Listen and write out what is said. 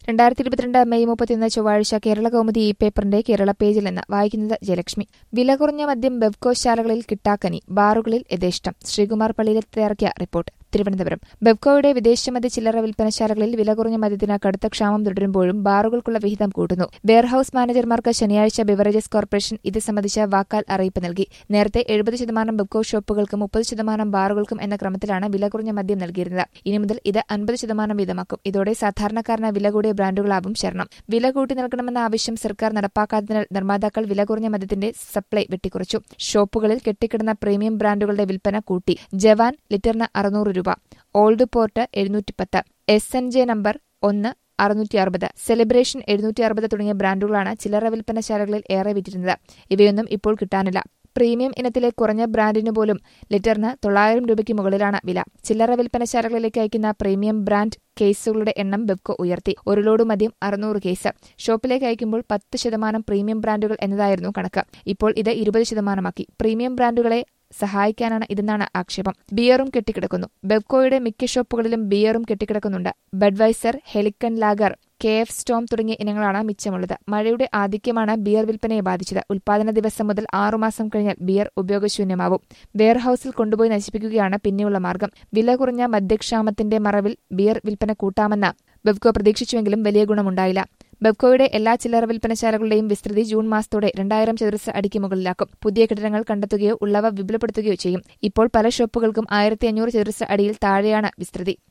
രണ്ടായിരത്തി ഇരുപത്തിരണ്ട് മെയ് മുപ്പത്തിയൊന്ന് ചൊവ്വാഴ്ച കേരള കൗമുദി ഈ പേപ്പറിന്റെ കേരള പേജിൽ നിന്ന് വായിക്കുന്നത് ജയലക്ഷ്മി വില കുറഞ്ഞ മദ്യം ബെവ്കോ ശാലകളിൽ കിട്ടാക്കനി ബാറുകളിൽ യഥേഷ്ടം ശ്രീകുമാർ പള്ളിയിൽ തയ്യാറാക്കിയ റിപ്പോർട്ട് തിരുവനന്തപുരം ബെവ്കോയുടെ വിദേശ മദ്യ ചില്ലറ വിൽപ്പനശാലകളിൽ വില കുറഞ്ഞ മദ്യത്തിന് കടുത്ത ക്ഷാമം തുടരുമ്പോഴും ബാറുകൾക്കുള്ള വിഹിതം കൂട്ടുന്നു വെയർഹൌസ് മാനേജർമാർക്ക് ശനിയാഴ്ച ബിവറേജസ് കോർപ്പറേഷൻ ഇത് സംബന്ധിച്ച വാക്കാൽ അറിയിപ്പ് നൽകി നേരത്തെ എഴുപത് ശതമാനം ബെവ്കോ ഷോപ്പുകൾക്കും മുപ്പത് ശതമാനം ബാറുകൾക്കും എന്ന ക്രമത്തിലാണ് വില കുറഞ്ഞ മദ്യം നൽകിയിരുന്നത് ഇനി മുതൽ ഇത് അൻപത് ശതമാനം വീതമാക്കും ഇതോടെ സാധാരണക്കാരന് വില കൂടിയ ബ്രാൻഡുകളാവും ശരണം വില കൂട്ടി നൽകണമെന്ന ആവശ്യം സർക്കാർ നടപ്പാക്കാത്തതിനാൽ നിർമ്മാതാക്കൾ വില കുറഞ്ഞ മദ്യത്തിന്റെ സപ്ലൈ വെട്ടിക്കുറച്ചു ഷോപ്പുകളിൽ കെട്ടിക്കിടന്ന പ്രീമിയം ബ്രാൻഡുകളുടെ വിൽപ്പന കൂട്ടി ജവാൻ ലിറ്ററിന് അറുന്നൂറ് രൂപ ഓൾഡ് പോർട്ട് എഴുന്നൂറ്റി പത്ത് എസ് എൻ ജെ നമ്പർ ഒന്ന് അറുന്നൂറ്റി അറുപത് സെലിബ്രേഷൻ എഴുന്നൂറ്റി അറുപത് തുടങ്ങിയ ബ്രാൻഡുകളാണ് ചില്ലറ വിൽപ്പനശാലകളിൽ ഏറെ വിറ്റിരുന്നത് ഇവയൊന്നും ഇപ്പോൾ കിട്ടാനില്ല പ്രീമിയം ഇനത്തിലെ കുറഞ്ഞ ബ്രാൻഡിന് പോലും ലിറ്ററിന് തൊള്ളായിരം രൂപയ്ക്ക് മുകളിലാണ് വില ചില്ലറ വിൽപ്പനശാലകളിലേക്ക് അയക്കുന്ന പ്രീമിയം ബ്രാൻഡ് കേസുകളുടെ എണ്ണം ബെവ്കോ ഉയർത്തി ഒരു ലോഡ് മദ്യം അറുന്നൂറ് കേസ് ഷോപ്പിലേക്ക് അയക്കുമ്പോൾ പത്ത് ശതമാനം പ്രീമിയം ബ്രാൻഡുകൾ എന്നതായിരുന്നു കണക്ക് ഇപ്പോൾ ഇത് ഇരുപത് ശതമാനമാക്കി പ്രീമിയം ബ്രാൻഡുകളെ സഹായിക്കാനാണ് ഇതെന്നാണ് ആക്ഷേപം ബിയറും കെട്ടിക്കിടക്കുന്നു ബെവ്കോയുടെ മിക്ക ഷോപ്പുകളിലും ബിയറും കെട്ടിക്കിടക്കുന്നുണ്ട് ബഡ്വൈസർ ഹെലിക്കൻ ലാഗർ കെ എഫ് സ്റ്റോം തുടങ്ങിയ ഇനങ്ങളാണ് മിച്ചമുള്ളത് മഴയുടെ ആധിക്യമാണ് ബിയർ വിൽപ്പനയെ ബാധിച്ചത് ഉൽപാദന ദിവസം മുതൽ ആറുമാസം കഴിഞ്ഞാൽ ബിയർ ഉപയോഗശൂന്യമാവും വെയർഹൌസിൽ കൊണ്ടുപോയി നശിപ്പിക്കുകയാണ് പിന്നെയുള്ള മാർഗം വില കുറഞ്ഞ മദ്യക്ഷാമത്തിന്റെ മറവിൽ ബിയർ വിൽപ്പന കൂട്ടാമെന്ന് ബെവ്കോ പ്രതീക്ഷിച്ചുവെങ്കിലും വലിയ ഗുണമുണ്ടായില്ല ബെവ്കോയുടെ എല്ലാ ചില്ലറ വിൽപ്പനശാലകളുടെയും വിസ്തൃതി ജൂൺ മാസത്തോടെ രണ്ടായിരം ചതുരശ്ര അടിക്ക് മുകളിലാക്കും പുതിയ കെട്ടിടങ്ങൾ കണ്ടെത്തുകയോ ഉള്ളവ വിപുലപ്പെടുത്തുകയോ ചെയ്യും ഇപ്പോൾ പല ഷോപ്പുകൾക്കും ആയിരത്തി അഞ്ഞൂറ് ചതുരശ്ര അടിയിൽ താഴെയാണ് വിസ്തൃതി